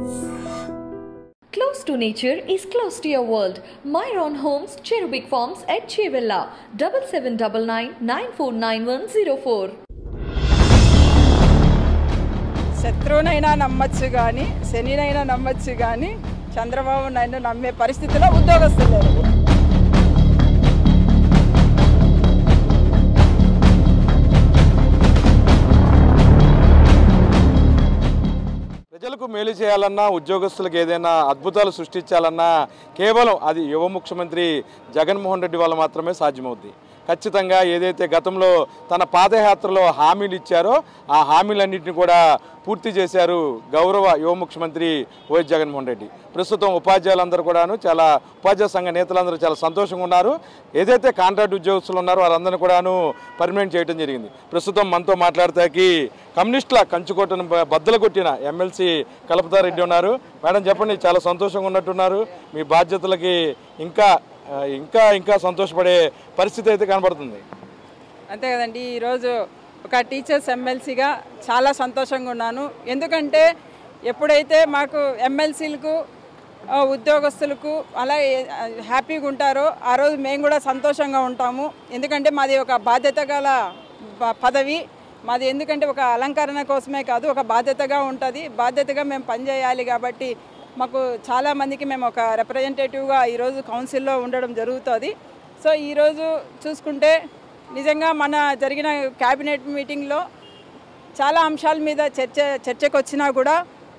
Close to nature is close to your world. Myron Homes, Cherubic Farms at Chevilla, 7799 శత్రువునైనా నమ్మచ్చు కానీ శనినైనా నమ్మచ్చు కానీ చంద్రబాబు నాయుడు నమ్మే పరిస్థితిలో ఉద్యోగస్తులు లేరు ప్రజలకు మేలు చేయాలన్నా ఉద్యోగస్తులకు ఏదైనా అద్భుతాలు సృష్టించాలన్నా కేవలం అది యువ ముఖ్యమంత్రి జగన్మోహన్ రెడ్డి వల్ల మాత్రమే సాధ్యమవుద్ది ఖచ్చితంగా ఏదైతే గతంలో తన పాదయాత్రలో హామీలు ఇచ్చారో ఆ హామీలన్నింటినీ కూడా పూర్తి చేశారు గౌరవ యువ ముఖ్యమంత్రి వైఎస్ జగన్మోహన్ రెడ్డి ప్రస్తుతం ఉపాధ్యాయులందరూ కూడాను చాలా ఉపాధ్యాయ సంఘ నేతలందరూ చాలా సంతోషంగా ఉన్నారు ఏదైతే కాంట్రాక్ట్ ఉద్యోగస్తులు ఉన్నారో వారందరినీ కూడాను పర్మనెంట్ చేయడం జరిగింది ప్రస్తుతం మనతో మాట్లాడతాకి కమ్యూనిస్టుల కంచుకోటను బ- బద్దలు కొట్టిన ఎమ్మెల్సీ కలపతారెడ్డి ఉన్నారు మేడం చెప్పండి చాలా సంతోషంగా ఉన్నట్టున్నారు మీ బాధ్యతలకి ఇంకా ఆ, ఇంకా ఇంకా సంతోషపడే పరిస్థితి అయితే కనబడుతుంది అంతే కదండి ఈరోజు ఒక టీచర్స్ ఎమ్మెల్సీగా చాలా సంతోషంగా ఉన్నాను ఎందుకంటే ఎప్పుడైతే మాకు ఎమ్మెల్సీలకు ఉద్యోగస్తులకు అలా ఏ- హ్యాపీగా ఉంటారో ఆ రోజు మేము కూడా సంతోషంగా ఉంటాము ఎందుకంటే మాది ఒక బాధ్యత గల ప- పదవి మాది ఎందుకంటే ఒక అలంకరణ కోసమే కాదు ఒక బాధ్యతగా ఉంటుంది బాధ్యతగా మేము పనిచేయాలి కాబట్టి మాకు చాలా మందికి మేము ఒక రిప్రజెంటేటివ్గా ఈరోజు కౌన్సిల్లో ఉండడం జరుగుతుంది సో ఈరోజు చూసుకుంటే నిజంగా మన జరిగిన క్యాబినెట్ మీటింగ్లో చాలా అంశాల మీద చర్చ చర్చకు వచ్చినా కూడా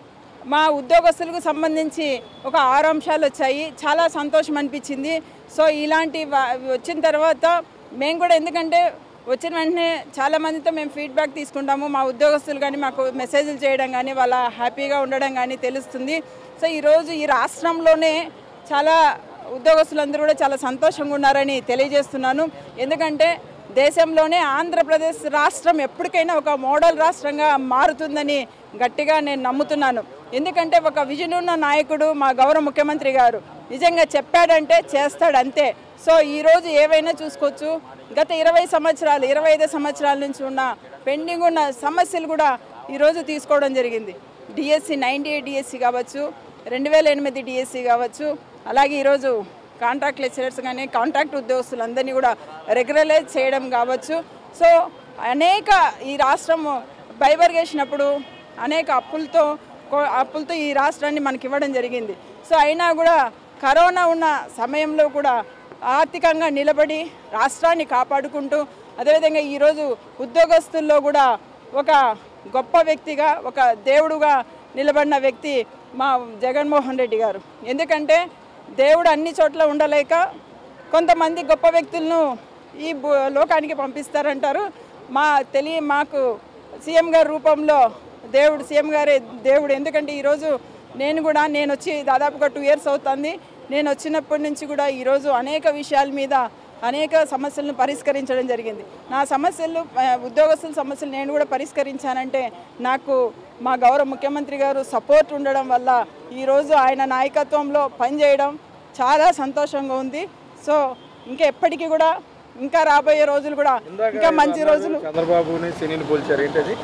మా ఉద్యోగస్తులకు సంబంధించి ఒక ఆరు అంశాలు వచ్చాయి చాలా సంతోషం అనిపించింది సో ఇలాంటి వా- వచ్చిన తర్వాత మేము కూడా ఎందుకంటే వచ్చిన వెంటనే చాలా మందితో మేము ఫీడ్బ్యాక్ తీసుకుంటాము మా ఉద్యోగస్తులు కానీ మాకు మెసేజ్లు చేయడం కానీ వాళ్ళ హ్యాపీగా ఉండడం కానీ తెలుస్తుంది సో ఈరోజు ఈ రాష్ట్రంలోనే చాలా ఉద్యోగస్తులందరూ కూడా చాలా సంతోషంగా ఉన్నారని తెలియజేస్తున్నాను ఎందుకంటే దేశంలోనే ఆంధ్రప్రదేశ్ రాష్ట్రం ఎప్పటికైనా ఒక మోడల్ రాష్ట్రంగా మారుతుందని గట్టిగా నేను నమ్ముతున్నాను ఎందుకంటే ఒక విజన్ ఉన్న నాయకుడు మా గౌరవ ముఖ్యమంత్రి గారు నిజంగా చెప్పాడంటే చేస్తాడు అంతే సో ఈరోజు ఏవైనా చూసుకోవచ్చు గత ఇరవై సంవత్సరాలు ఇరవై ఐదు సంవత్సరాల నుంచి ఉన్న పెండింగ్ ఉన్న సమస్యలు కూడా ఈరోజు తీసుకోవడం జరిగింది డిఎస్సి నైంటీ ఎయిట్ డిఎస్సి కావచ్చు రెండు వేల ఎనిమిది డిఎస్సి కావచ్చు అలాగే ఈరోజు కాంట్రాక్ట్ లెక్చరర్స్ కానీ కాంట్రాక్ట్ ఉద్యోగస్తులందరినీ కూడా రెగ్యులరైజ్ చేయడం కావచ్చు సో అనేక ఈ రాష్ట్రం బైబర్గేసినప్పుడు అనేక అప్పులతో కో- అప్పులతో ఈ రాష్ట్రాన్ని మనకి ఇవ్వడం జరిగింది సో అయినా కూడా కరోనా ఉన్న సమయంలో కూడా ఆర్థికంగా నిలబడి రాష్ట్రాన్ని కాపాడుకుంటూ అదేవిధంగా ఈరోజు ఉద్యోగస్తుల్లో కూడా ఒక గొప్ప వ్యక్తిగా ఒక దేవుడుగా నిలబడిన వ్యక్తి మా జగన్మోహన్ రెడ్డి గారు ఎందుకంటే దేవుడు అన్ని చోట్ల ఉండలేక కొంతమంది గొప్ప వ్యక్తులను ఈ భూ- లోకానికి పంపిస్తారంటారు మా తెలియ మాకు సీఎం గారి రూపంలో దేవుడు సీఎం గారే దేవుడు ఎందుకంటే ఈరోజు నేను కూడా నేను వచ్చి దాదాపుగా టూ ఇయర్స్ అవుతుంది నేను వచ్చినప్పటి నుంచి కూడా ఈరోజు అనేక విషయాల మీద అనేక సమస్యలను పరిష్కరించడం జరిగింది నా సమస్యలు ఆ, ఉద్యోగస్తుల సమస్యలు నేను కూడా పరిష్కరించానంటే నాకు మా గౌరవ ముఖ్యమంత్రి గారు సపోర్ట్ ఉండడం వల్ల ఈరోజు ఆయన నాయకత్వంలో పనిచేయడం చాలా సంతోషంగా ఉంది సో ఇంకా ఎప్పటికీ కూడా ఇంకా రాబోయే రోజులు కూడా ఇంకా మంచి రోజులు చంద్రబాబుని శనిని పోల్చారు ఏంటది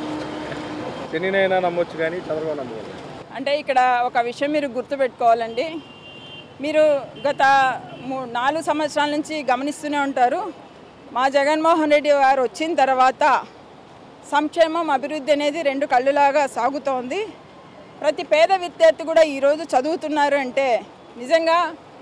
శనినైనా నమ్మొచ్చు కానీ చంద్రబాబు నమ్మకూడదు అంటే ఇక్కడ ఒక విషయం మీరు గుర్తుపెట్టుకోవాలండి మీరు గత మూ నాలుగు సంవత్సరాల నుంచి గమనిస్తూనే ఉంటారు మా జగన్మోహన్ రెడ్డి గారు వచ్చిన తర్వాత సంక్షేమం అభివృద్ధి అనేది రెండు కళ్ళులాగా సాగుతోంది ప్రతి పేద విద్యార్థి కూడా ఈరోజు చదువుతున్నారు అంటే నిజంగా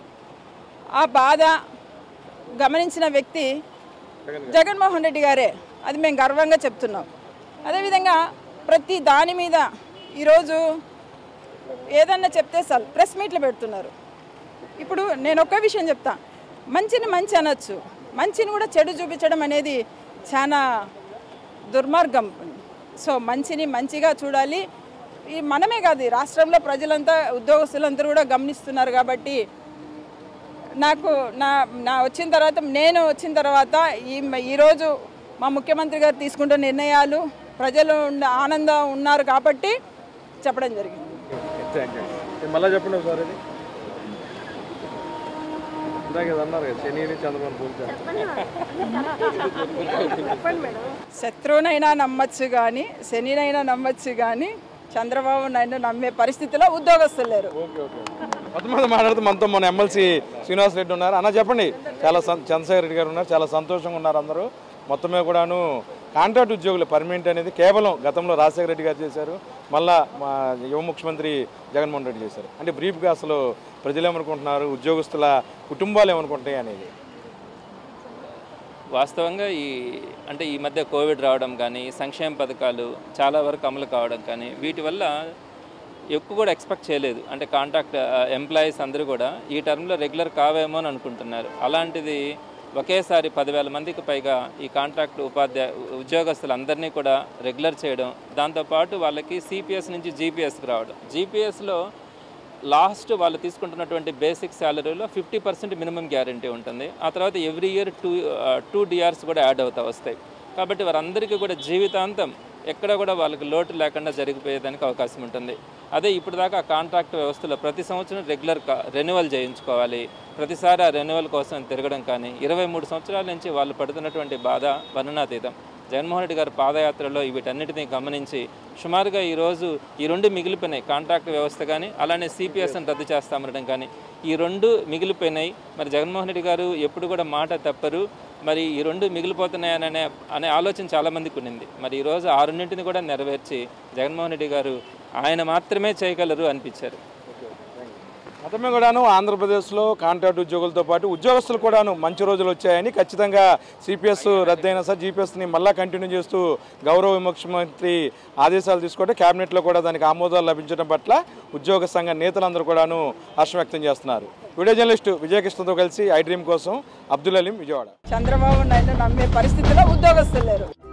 ఆ బాధ గమనించిన వ్యక్తి జగన్మోహన్ రెడ్డి గారే అది మేము గర్వంగా చెప్తున్నాం అదేవిధంగా ప్రతి దాని మీద ఈరోజు ఏదన్నా చెప్తే చాలు ప్రెస్ మీట్లు పెడుతున్నారు ఇప్పుడు నేను ఒక్క విషయం చెప్తా మంచిని మంచి అనొచ్చు మంచిని కూడా చెడు చూపించడం అనేది చాలా దుర్మార్గం సో మంచిని మంచిగా చూడాలి ఈ మనమే కాదు ఈ రాష్ట్రంలో ప్రజలంతా ఉద్యోగస్తులందరూ కూడా గమనిస్తున్నారు కాబట్టి నాకు నా నా వచ్చిన తర్వాత నేను వచ్చిన తర్వాత ఈ ఈరోజు మా ముఖ్యమంత్రి గారు తీసుకుంటున్న నిర్ణయాలు ప్రజలు ఉన్న- ఆనందం ఉన్నారు కాబట్టి చెప్పడం జరిగింది థ్యాంక్ యూ మళ్ళీ చెప్పండి సార్ ఇది ఇందాక ఇది అన్నారు కదా శనిని చంద్రబాబు పోల్చారు శత్రువునైనా నమ్మచ్చు కానీ శనినైనా నమ్మచ్చు కానీ చంద్రబాబు నాయుడు నమ్మే పరిస్థితిలో ఉద్యోగస్తులు లేరు ఓకే ఓకే మొత్తం మీద మాట్లాడుతూ మనతో మన ఎమ్మెల్సీ శ్రీనివాస్ రెడ్డి ఉన్నారు అన్న చెప్పండి చాలా సం- చంద్రశేఖర్ రెడ్డి గారు ఉన్నారు చాలా సంతోషంగా ఉన్నారు అందరూ మొత్తం మీద కూడాను కాంట్రాక్ట్ ఉద్యోగులు పర్మనెంట్ అనేది కేవలం గతంలో రాజశేఖర రెడ్డి గారు చేశారు మళ్ళా మా యువ ముఖ్యమంత్రి జగన్మోహన్ రెడ్డి చేశారు అంటే బ్రీఫ్గా అసలు ప్రజలు ఏమనుకుంటున్నారు ఉద్యోగస్తుల కుటుంబాలు ఏమనుకుంటాయి అనేది వాస్తవంగా ఈ అంటే ఈ మధ్య కోవిడ్ రావడం కానీ సంక్షేమ పథకాలు చాలా వరకు అమలు కావడం కానీ వీటి వల్ల ఎక్కువ కూడా ఎక్స్పెక్ట్ చేయలేదు అంటే కాంట్రాక్ట్ ఎంప్లాయీస్ అందరూ కూడా ఈ టర్మ్లో రెగ్యులర్ కావేమో అని అనుకుంటున్నారు అలాంటిది ఒకేసారి పదివేల మందికి పైగా ఈ కాంట్రాక్ట్ ఉపాధ్యాయ ఉద్యోగస్తులందరినీ కూడా రెగ్యులర్ చేయడం దాంతోపాటు వాళ్ళకి సిపిఎస్ నుంచి జీపీఎస్కి రావడం జీపీఎస్లో లాస్ట్ వాళ్ళు తీసుకుంటున్నటువంటి బేసిక్ శాలరీలో ఫిఫ్టీ పర్సెంట్ మినిమం గ్యారంటీ ఉంటుంది ఆ తర్వాత every year two two DRs కూడా యాడ్ అవుతా వస్తాయి కాబట్టి వారందరికీ కూడా జీవితాంతం ఎక్కడ కూడా వాళ్ళకి లోటు లేకుండా జరిగిపోయేదానికి అవకాశం ఉంటుంది అదే ఇప్పుడు దాకా ఆ కాంట్రాక్ట్ వ్యవస్థలో ప్రతి సంవత్సరం రెగ్యులర్ రెన్యువల్ చేయించుకోవాలి ప్రతిసారి ఆ రెన్యువల్ కోసం తిరగడం కానీ ఇరవై మూడు సంవత్సరాల నుంచి వాళ్ళు పడుతున్నటువంటి బాధ వర్ణనాతీతం జగన్మోహన్ రెడ్డి గారి పాదయాత్రలో వీటన్నిటిని గమనించి సుమారుగా ఈరోజు ఈ రెండు మిగిలిపోయినాయి కాంట్రాక్ట్ వ్యవస్థ కానీ అలానే సిపిఎస్ని రద్దు చేస్తామనడం కానీ ఈ రెండు మిగిలిపోయినాయి మరి జగన్మోహన్ రెడ్డి గారు ఎప్పుడు కూడా మాట తప్పరు మరి ఈ రెండు మిగిలిపోతున్నాయనే అనే ఆలోచన చాలామందికి ఉండింది మరి ఈరోజు ఆ రెండింటిని కూడా నెరవేర్చి జగన్మోహన్ రెడ్డి గారు ఆయన మాత్రమే చేయగలరు అనిపించారు మొత్తమే కూడాను ఆంధ్రప్రదేశ్లో కాంట్రాక్ట్ ఉద్యోగులతో పాటు ఉద్యోగస్తులు కూడాను మంచి రోజులు వచ్చాయని ఖచ్చితంగా సిపిఎస్ రద్దయినా సార్ జీపీఎస్ని మళ్ళా కంటిన్యూ చేస్తూ గౌరవ ముఖ్యమంత్రి ఆదేశాలు తీసుకుంటే కేబినెట్లో కూడా దానికి ఆమోదాలు లభించడం పట్ల ఉద్యోగ సంఘ నేతలందరూ కూడాను హర్షం వ్యక్తం చేస్తున్నారు వీడియో జర్నలిస్టు విజయకృష్ణతో కలిసి ఐ డ్రీమ్ కోసం అబ్దుల్ అలీం విజయవాడ చంద్రబాబు నాయుడు నమ్మే పరిస్థితిలో ఉద్యోగస్తులు లేరు